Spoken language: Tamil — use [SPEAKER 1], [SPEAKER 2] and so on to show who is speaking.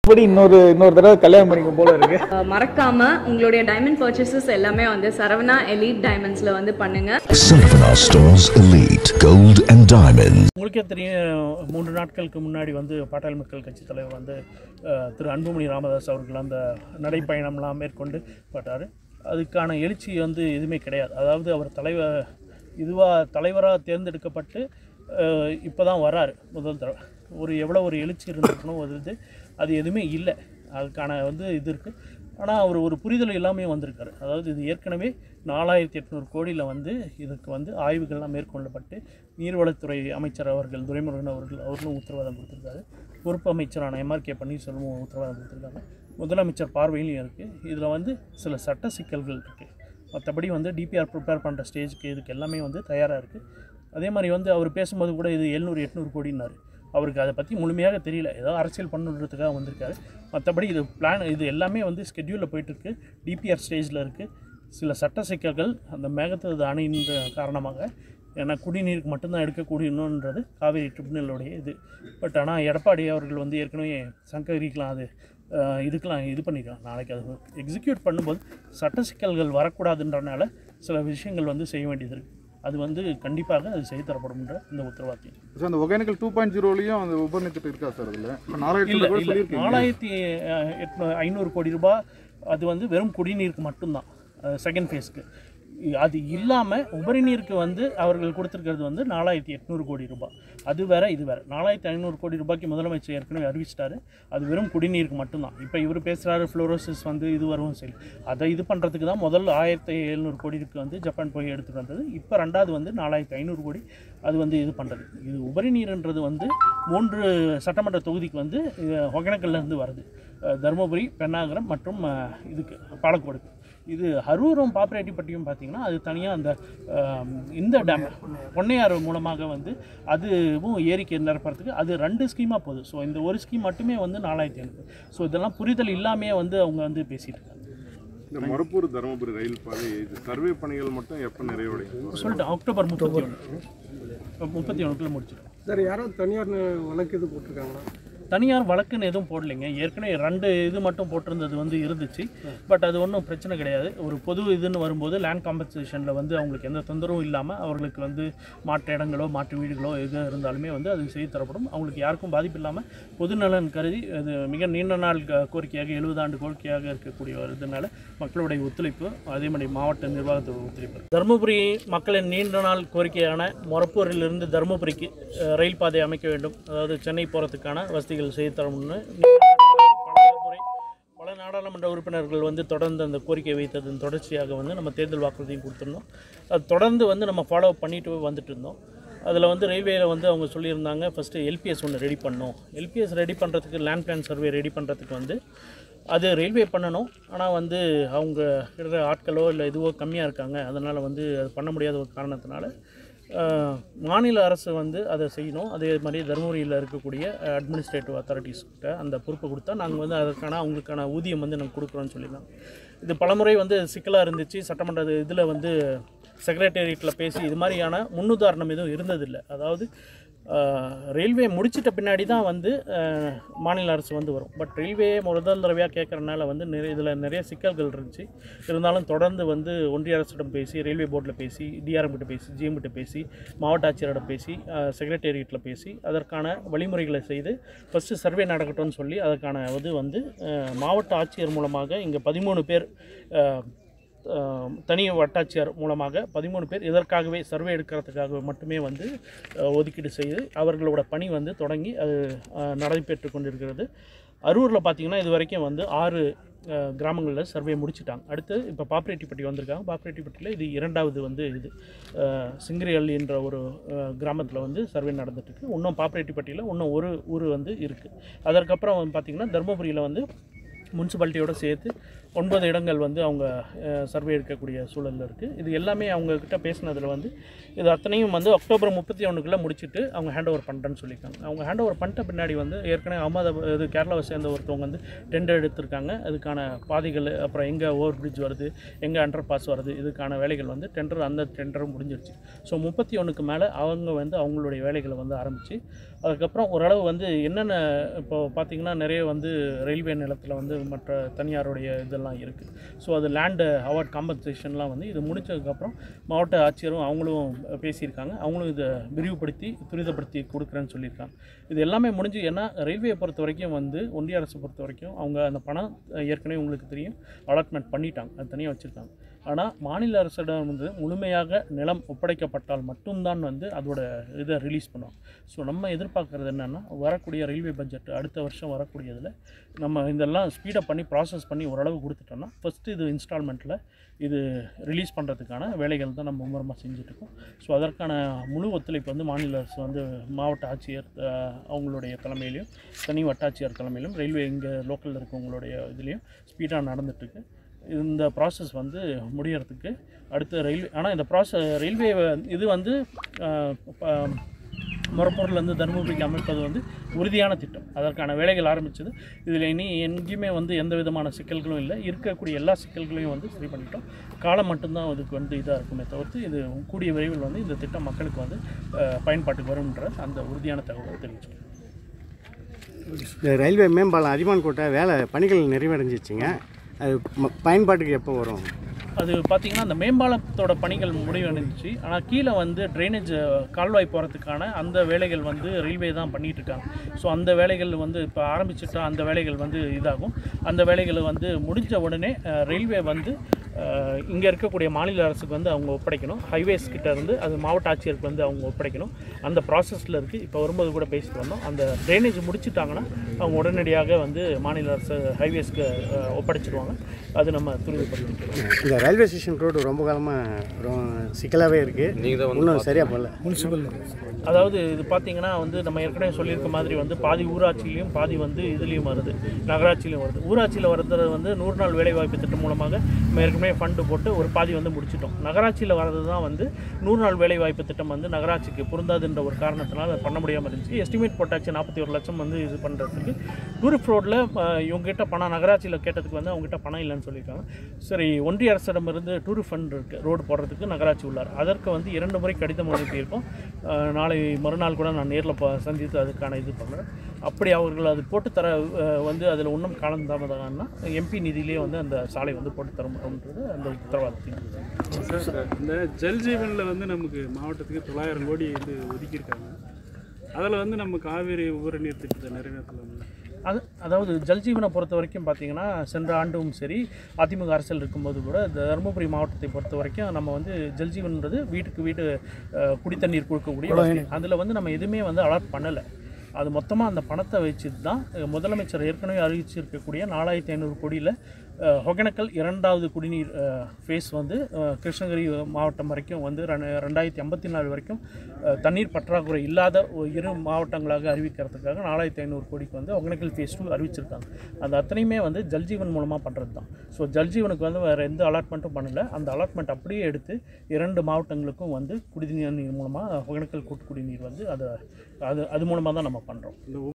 [SPEAKER 1] இப்படி இன்னொரு இன்னொரு தடவை கல்யாணம் பண்ணிக்க போல இருக்கு
[SPEAKER 2] அஹ் மறக்காம உங்களுடைய டைமண்ட் பர்ச்சேசஸ் எல்லாமே வந்து சரவணா எலீட் டைமண்ட்ஸ்ல வந்து பண்ணுங்க
[SPEAKER 3] Saravana Stores Elite Gold and Diamonds.
[SPEAKER 4] உங்களுக்கே தெரியும் மூன்று நாட்களுக்கு முன்னாடி வந்து பாட்டாளி மக்கள் கட்சி தலைவர் வந்து அஹ், திரு அன்புமணி ராமதாஸ் அவர்கள் அந்த நடைப்பயணம்லாம் மேற்கொண்டு பட்டார் அதுக்கான எழுச்சி வந்து எதுவுமே கிடையாது அதாவது அவர் தலைவர் இதுவாக தலைவராக தேர்ந்தெடுக்கப்பட்டு இப்போ தான் வராரு முதல் தடவை ஒரு எவ்வளோ ஒரு எழுச்சி இருந்திருக்கணும் ஒரு இது அது எதுவுமே இல்லை அதுக்கான வந்து இது இருக்குது ஆனால் அவர் ஒரு புரிதல் எல்லாமே வந்திருக்காரு அதாவது இது ஏற்கனவே நாலாயிரத்தி எட்நூறு கோடியில் வந்து இதுக்கு வந்து ஆய்வுகள்லாம் மேற்கொள்ளப்பட்டு நீர்வளத்துறை அமைச்சர் அவர்கள் துரைமுருகன் அவர்கள் அவர்களும் உத்தரவாதம் கொடுத்துருக்காரு பொறுப்பு அமைச்சரான எம்ஆர்கே பன்னீர்செல்வம் உத்தரவாதம் கொடுத்துருக்காங்க முதலமைச்சர் பார்வையிலையும் இருக்குது இதில் வந்து சில சட்ட சிக்கல்கள் இருக்குது மற்றபடி வந்து டிபிஆர் ப்ரிப்பேர் பண்ணுற ஸ்டேஜுக்கு இதுக்கு எல்லாமே வந்து தயாராக இருக்குது அதே மாதிரி வந்து அவர் பேசும்போது கூட இது எழுநூறு எட்நூறு கோடினாரு அவருக்கு அதை பற்றி முழுமையாக தெரியல ஏதோ அரசியல் பண்ணுன்றதுக்காக வந்திருக்காரு மற்றபடி இது பிளான் இது எல்லாமே வந்து ஸ்கெட்யூலில் போயிட்டுருக்கு டிபிஆர் ஸ்டேஜில் இருக்குது சில சட்ட சிக்கல்கள் அந்த மேகத்தது அணைன்ற காரணமாக ஏன்னா குடிநீருக்கு மட்டும்தான் எடுக்கக்கூடியணுன்றது காவேரி ட்ரிபுனலுடைய இது பட் ஆனால் எடப்பாடி அவர்கள் வந்து ஏற்கனவே சங்கரிக்கலாம் அது அஹ், இதுக்கெலாம் இது பண்ணிக்கலாம் நாளைக்கு அது எக்ஸிக்யூட் பண்ணும்போது சட்ட சிக்கல்கள் வரக்கூடாதுன்றனால சில விஷயங்கள் வந்து செய்ய வேண்டியது இருக்குது அது வந்து கண்டிப்பாக அது செய்து தரப்படும்ன்ற இந்த உத்தரவாதத்தை
[SPEAKER 5] சார் அந்த ஒகேனக்கல் டூ பாயிண்ட் ஜீரோலையும் அந்த உபநித்திட்டு இருக்கா சார் அதில் இப்போ நாலாயிரத்தி
[SPEAKER 4] இல்லை
[SPEAKER 5] கூட
[SPEAKER 4] இல்லை
[SPEAKER 5] சொல்லியிருக்கீங்க
[SPEAKER 4] நாலாயிரத்தி அஹ், எட்நூ ஐநூறு கோடி ரூபாய் அது வந்து வெறும் குடிநீருக்கு மட்டும்தான் செகண்ட் ஃபேஸ்க்கு அது இல்லாமல் உபரி நீருக்கு வந்து அவர்கள் கொடுத்துருக்கிறது வந்து நாலாயிரத்தி எட்நூறு கோடி ரூபாய் அது வேற இது வேற நாலாயிரத்தி ஐநூறு கோடி ரூபாய்க்கு முதலமைச்சர் ஏற்கனவே அறிவிச்சிட்டாரு அது வெறும் குடிநீருக்கு மட்டும்தான் இப்போ இவர் பேசுகிறாரு ஃப்ளோரோசிஸ் வந்து இது வரும் சரி அதை இது பண்ணுறதுக்கு தான் முதல்ல ஆயிரத்தி எழுநூறு கோடிக்கு வந்து ஜப்பான் போய் எடுத்துகிட்டு வந்தது இப்போ ரெண்டாவது வந்து நாலாயிரத்தி ஐநூறு கோடி அது வந்து இது பண்ணுறது இது உபரி நீர்ன்றது வந்து மூன்று சட்டமன்ற தொகுதிக்கு வந்து அஹ், ஒகேனக்கல்லேருந்து வருது அஹ், தருமபுரி பெண்ணாகரம் மற்றும் அஹ், இதுக்கு பாலக்கோடுக்கு இது அரூரும் பாப்பரேட்டிப்பட்டியும் பார்த்தீங்கன்னா அது தனியாக அந்த ஆம், இந்த டேம் பொன்னையாறு மூலமாக வந்து அதுவும் ஏரிக்கு நிரப்புறதுக்கு அது ரெண்டு ஸ்கீமாக போகுது ஸோ இந்த ஒரு ஸ்கீம் மட்டுமே வந்து நாலாயிரத்தி ஐநூறு ஸோ இதெல்லாம் புரிதல் இல்லாமே வந்து அவங்க வந்து பேசிட்டு இருக்காங்க
[SPEAKER 6] இந்த மொரப்பூர் தருமபுரி ரயில் பாதை இது சர்வே பணிகள் மட்டும் எப்போ நிறைவடையும்
[SPEAKER 4] சொல்லிட்டு அக்டோபர் முப்பத்தி ஒன்று முப்பத்தி ஒன்றுக்குள்ள முடிச்சிடும்
[SPEAKER 7] சார் யாரோ தனியார் வழக்கு இது போட்டிருக்காங்களா
[SPEAKER 4] தனியார் வழக்குன்னு எதுவும் போடலைங்க ஏற்கனவே ரெண்டு இது மட்டும் போட்டிருந்தது வந்து இருந்துச்சு பட் அது ஒன்றும் பிரச்சனை கிடையாது ஒரு பொது இதுன்னு வரும்போது லேண்ட் காம்பன்சேஷனில் வந்து அவங்களுக்கு எந்த தொந்தரவும் இல்லாமல் அவர்களுக்கு வந்து மாற்று இடங்களோ மாற்று வீடுகளோ எது இருந்தாலுமே வந்து அது செய்து தரப்படும் அவங்களுக்கு யாருக்கும் பாதிப்பு இல்லாமல் பொதுநலன் கருதி அது மிக நீண்ட நாள் க- கோரிக்கையாக எழுபது ஆண்டு கோரிக்கையாக இருக்கக்கூடிய ஒரு இதனால மக்களுடைய ஒத்துழைப்பு அதே மாதிரி மாவட்ட நிர்வாகத்தோட ஒத்துழைப்பு தருமபுரி மக்களின் நீண்ட நாள் கோரிக்கையான மொரப்பூரிலிருந்து தருமபுரிக்கு அஹ், ரயில் பாதை அமைக்க வேண்டும் அதாவது சென்னை போகிறதுக்கான வசதிகள் செய்து தரணும்னு பல முறை பல நாடாளுமன்ற உறுப்பினர்கள் வந்து தொடர்ந்து அந்த கோரிக்கை வைத்ததன் தொடர்ச்சியாக வந்து நம்ம தேர்தல் வாக்குறுதியும் கொடுத்துருந்தோம் அது தொடர்ந்து வந்து நம்ம ஃபாலோ பண்ணிட்டு வந்துட்டு இருந்தோம் அதில் வந்து ரயில்வேயில் வந்து அவங்க சொல்லியிருந்தாங்க ஃபஸ்ட்டு எல்பிஎஸ் ஒன்று ரெடி பண்ணணும் எல்பிஎஸ் ரெடி பண்ணுறதுக்கு லேண்ட் பிளான் சர்வே ரெடி பண்ணுறதுக்கு வந்து அது ரயில்வே பண்ணணும் ஆனால் வந்து அவங்க இருக்கிற ஆட்களோ இல்லை இதுவோ கம்மியாக இருக்காங்க அதனால் வந்து அது பண்ண முடியாத ஒரு காரணத்தினால அஹ், மாநில அரசு வந்து அதை செய்யணும் அதே மாதிரி தருமபுரியில் இருக்கக்கூடிய அட்மினிஸ்ட்ரேட்டிவ் அத்தாரிட்டிஸ் கிட்ட அந்த பொறுப்பை கொடுத்தா நாங்கள் வந்து அதற்கான அவங்களுக்கான ஊதியம் வந்து நாங்கள் கொடுக்குறோன்னு சொல்லியிருந்தாங்க இது பலமுறை வந்து சிக்கலாக இருந்துச்சு சட்டமன்ற இதில் வந்து செக்ரட்டேரியட்டில் பேசி இது மாதிரியான முன்னுதாரணம் எதுவும் இருந்ததில்லை அதாவது அஹ், ரயில்வே முடிச்சிட்ட பின்னாடி தான் வந்து அஹ், மாநில அரசு வந்து வரும் பட் ரயில்வே முதல் தடவையாக கேட்குறனால வந்து நிறைய இதில் நிறைய சிக்கல்கள் இருந்துச்சு இருந்தாலும் தொடர்ந்து வந்து ஒன்றிய அரசிடம் பேசி ரயில்வே போர்டில் பேசி டிஆர்எம் கிட்ட பேசி ஜிஎம் கிட்ட பேசி மாவட்ட ஆட்சியரிடம் பேசி செக்ரட்டேரியட்டில் பேசி அதற்கான வழிமுறைகளை செய்து ஃபஸ்ட்டு சர்வே நடக்கட்டும்னு சொல்லி அதற்கான இது வந்து அஹ், மாவட்ட ஆட்சியர் மூலமாக இங்கே பதிமூணு பேர் அஹ், அஹ், தனி வட்டாட்சியர் மூலமாக பதிமூணு பேர் இதற்காகவே சர்வே எடுக்கிறதுக்காக மட்டுமே வந்து அஹ், ஒதுக்கீடு செய்து அவர்களோட பணி வந்து தொடங்கி அது அஹ், நடைபெற்று கொண்டிருக்கிறது அரூரில் பார்த்தீங்கன்னா இது வரைக்கும் வந்து ஆறு அஹ், கிராமங்களில் சர்வே முடிச்சிட்டாங்க அடுத்து இப்போ பாப்பரேட்டிப்பட்டி வந்திருக்காங்க பாப்பரேட்டிப்பட்டியில் இது இரண்டாவது வந்து இது அஹ், சிங்கிரியல் என்ற ஒரு கிராமத்தில் வந்து சர்வே நடந்துட்டுருக்கு இன்னும் பாப்பரேட்டிப்பட்டியில் இன்னும் ஒரு ஊர் வந்து இருக்குது அதற்கப்புறம் வந்து பார்த்திங்கன்னா தருமபுரியில் வந்து முனிசிபாலிட்டியோட சேர்த்து ஒன்பது இடங்கள் வந்து அவங்க சர்வே எடுக்கக்கூடிய சூழலில் இருக்குது இது எல்லாமே அவங்க கிட்ட பேசினதில் வந்து இது அத்தனையும் வந்து அக்டோபர் முப்பத்தி ஒன்றுக்குள்ளே முடிச்சுட்டு அவங்க ஹேண்ட் ஓவர் பண்ணுறேன்னு சொல்லியிருக்காங்க அவங்க ஹேண்ட் ஓவர் பண்ணிட்ட பின்னாடி வந்து ஏற்கனவே அகமதாபாத் இது கேரளாவை சேர்ந்த ஒருத்தவங்க வந்து டெண்டர் எடுத்திருக்காங்க அதுக்கான பாதைகள் அப்புறம் எங்கே ஓவர் பிரிட்ஜ் வருது எங்கே அண்டர் பாஸ் வருது இதுக்கான வேலைகள் வந்து டெண்டர் அந்த டெண்டரும் முடிஞ்சிருச்சு ஸோ முப்பத்தி ஒன்றுக்கு மேலே அவங்க வந்து அவங்களுடைய வேலைகளை வந்து ஆரம்பித்து அதுக்கப்புறம் ஓரளவு வந்து என்னென்ன இப்போ பார்த்தீங்கன்னா நிறைய வந்து ரயில்வே நிலத்தில் வந்து மற்ற தனியாருடைய இதெல்லாம் இருக்குது ஸோ அது லேண்டு அவார்ட் காம்பன்சேஷன்லாம் வந்து இது முடிச்சதுக்கப்புறம் மாவட்ட ஆட்சியரும் அவங்களும் பேசியிருக்காங்க அவங்களும் இதை விரிவுபடுத்தி துரிதப்படுத்தி கொடுக்குறேன்னு சொல்லியிருக்காங்க இது எல்லாமே முடிஞ்சு ஏன்னா ரயில்வேயை பொறுத்த வரைக்கும் வந்து ஒன்றிய அரசை பொறுத்த வரைக்கும் அவங்க அந்த பணம் ஏற்கனவே உங்களுக்கு தெரியும் அலாட்மெண்ட் பண்ணிட்டாங்க அது தனியாக வச்சுருக்காங்க ஆனால் மாநில அரசிடம் வந்து முழுமையாக நிலம் ஒப்படைக்கப்பட்டால் மட்டும்தான் வந்து அதோட இதை ரிலீஸ் பண்ணுவாங்க ஸோ நம்ம எதிர்பார்க்குறது என்னென்னா வரக்கூடிய ரயில்வே பட்ஜெட் அடுத்த வருஷம் வரக்கூடியதில் நம்ம இதெல்லாம் ஸ்பீடப் பண்ணி ப்ராசஸ் பண்ணி ஓரளவு கொடுத்துட்டோம்னா ஃபஸ்ட்டு இது இன்ஸ்டால்மெண்ட்டில் இது ரிலீஸ் பண்ணுறதுக்கான வேலைகள் தான் நம்ம மும்முரமாக செஞ்சுட்ருக்கோம் ஸோ அதற்கான முழு ஒத்துழைப்பு வந்து மாநில அரசு வந்து மாவட்ட ஆட்சியர் அஹ், அவங்களுடைய தலைமையிலையும் தனி வட்டாட்சியர் தலைமையிலும் ரயில்வே இங்கே லோக்கலில் இருக்கவங்களுடைய இதுலேயும் ஸ்பீடாக நடந்துட்டுருக்கு இந்த ப்ராசஸ் வந்து முடியறதுக்கு அடுத்த ரயில்வே ஆனால் இந்த ப்ராசஸ் ரயில்வே இது வந்து அஹ், ப- மொரப்பூர்லேருந்து தருமபுரிக்கு அமைப்பது வந்து உறுதியான திட்டம் அதற்கான வேலைகள் ஆரம்பிச்சது இதில் இனி எங்கேயுமே வந்து எந்த விதமான சிக்கல்களும் இல்லை இருக்கக்கூடிய எல்லா சிக்கல்களையும் வந்து சரி பண்ணிட்டோம் காலம் மட்டும்தான் அதுக்கு வந்து இதாக இருக்குமே தவிர்த்து இது கூடிய விரைவில் வந்து இந்த திட்டம் மக்களுக்கு வந்து அஹ், பயன்பாட்டுக்கு வரும்ன்ற அந்த உறுதியான தகவலை தெரிவிச்சுக்கிறேன்
[SPEAKER 8] இந்த ரயில்வே மேம்பாலம் அதிமான் கோட்டை வேலை பணிகள் நிறைவடைஞ்சிச்சுங்க அது ம- பயன்பாட்டுக்கு எப்போ வரும்
[SPEAKER 4] அது பார்த்தீங்கன்னா அந்த மேம்பாலத்தோட பணிகள் முடிவடைஞ்சிச்சு ஆனால் கீழே வந்து ட்ரைனேஜ் கால்வாய் போகிறதுக்கான அந்த வேலைகள் வந்து ரயில்வே தான் பண்ணிட்டு இருக்காங்க ஸோ அந்த வேலைகள் வந்து இப்போ ஆரம்பிச்சுட்டா அந்த வேலைகள் வந்து இதாகும் அந்த வேலைகளை வந்து முடிஞ்ச உடனே அஹ், ரயில்வே வந்து இங்கே இருக்கக்கூடிய மாநில அரசுக்கு வந்து அவங்க ஒப்படைக்கணும் ஹைவேஸ் கிட்ட இருந்து அது மாவட்ட ஆட்சியருக்கு வந்து அவங்க ஒப்படைக்கணும் அந்த ப்ராசஸில் இருக்குது இப்போ வரும்போது கூட பேசிட்டு வந்தோம் அந்த ட்ரைனேஜ் முடிச்சிட்டாங்கன்னா அவங்க உடனடியாக வந்து மாநில அரசு ஹைவேஸ்க்கு அஹ், ஒப்படைச்சிடுவாங்க அது நம்ம துரிதப்படுத்திக்கிறோம்
[SPEAKER 8] இந்த ரயில்வே ஸ்டேஷன் ரோடு ரொம்ப காலமாக சிக்கலாகவே இருக்குது இன்னும் சரியாக பண்ணல
[SPEAKER 4] அதாவது இது பார்த்தீங்கன்னா வந்து நம்ம ஏற்கனவே சொல்லியிருக்க மாதிரி வந்து பாதி ஊராட்சியிலையும் பாதி வந்து இதுலேயும் வருது நகராட்சியிலையும் வருது ஊராட்சியில் வரது வந்து நூறு நாள் வேலைவாய்ப்பு திட்டம் மூலமாக நம்ம ஏற்கனவே ஃபண்டு போட்டு ஒரு பாதி வந்து முடிச்சிட்டோம் நகராட்சியில் வர்றது தான் வந்து நூறு நாள் வேலைவாய்ப்பு திட்டம் வந்து நகராட்சிக்கு பொருந்தாதுன்ற ஒரு காரணத்தினால அதை பண்ண முடியாமல் இருந்துச்சு எஸ்டிமேட் போட்டாச்சு நாற்பத்தி ஒரு லட்சம் வந்து இது பண்ணுறதுக்கு டூரிஸ்ட் ரோட்டில் இவங்ககிட்ட பணம் நகராட்சியில் கேட்டதுக்கு வந்து அவங்ககிட்ட பணம் இல்லைன்னு சொல்லியிருக்காங்க சரி ஒன்றிய அரசிடமிருந்து டூரிஸ்ட் ஃபண்ட் இருக்குது ரோடு போடுறதுக்கு நகராட்சி உள்ளார் அதற்கு வந்து இரண்டு முறை கடிதம் அனுப்பியிருக்கோம் அஹ், நாளை மறுநாள் கூட நான் நேரில் சந்தித்து அதுக்கான இது பண்ணுறேன் அப்படி அவர்கள் அது போட்டு தர அஹ், வந்து அதில் இன்னும் காலம் தாமதம்னா எம்பி நிதியிலே வந்து அந்த சாலை வந்து போட்டு தர முடியும்ன்றது அந்த உத்தரவாதத்தின்
[SPEAKER 7] சார் இந்த ஜல் ஜீவனில் வந்து நமக்கு மாவட்டத்துக்கு தொள்ளாயிரம் கோடி வந்து ஒதுக்கியிருக்காங்க அதில் வந்து நம்ம காவேரி உபரி நீர் திட்டத்தை நிறைவேற்றலாம்
[SPEAKER 4] அது அதாவது ஜல்ஜீவனை பொறுத்த வரைக்கும் பார்த்தீங்கன்னா சென்ற ஆண்டும் சரி அதிமுக அரசியல் இருக்கும்போது கூட இந்த தருமபுரி மாவட்டத்தை பொறுத்த வரைக்கும் நம்ம வந்து ஜல்ஜீவன்ன்றது வீட்டுக்கு வீடு அஹ், குடித்தண்ணீர் கொடுக்கக்கூடிய அதில் வந்து நம்ம எதுவுமே வந்து அலாட் பண்ணலை அது மொத்தமாக அந்த பணத்தை வச்சு தான் அஹ், முதலமைச்சர் ஏற்கனவே அறிவிச்சிருக்கக்கூடிய நாலாயிரத்தி ஐநூறு கோடியில் அஹ், ஒகேனக்கல் இரண்டாவது குடிநீர் ஃபேஸ் வந்து அஹ், கிருஷ்ணகிரி மாவட்டம் வரைக்கும் வந்து ரெண்டு- ரெண்டாயிரத்தி ஐம்பத்தி நாலு வரைக்கும் அஹ், தண்ணீர் பற்றாக்குறை இல்லாத ஒரு இரு மாவட்டங்களாக அறிவிக்கிறதுக்காக நாலாயிரத்தி ஐநூறு கோடிக்கு வந்து ஒகேனக்கல் ஃபேஸ் டூ அறிவிச்சிருக்காங்க அந்த அத்தனையுமே வந்து ஜல்ஜீவன் மூலமாக பண்ணுறது தான் ஸோ ஜல்ஜீவனுக்கு வந்து வேறு எந்த அலாட்மெண்ட்டும் பண்ணல அந்த அலாட்மெண்ட் அப்படியே எடுத்து இரண்டு மாவட்டங்களுக்கும் வந்து குடிநீர் நீர் மூலமாக ஒகேனக்கல் கூட்டு குடிநீர் வந்து அதை அது அது மூலமாக தான் நம்ம பண்ணுறோம்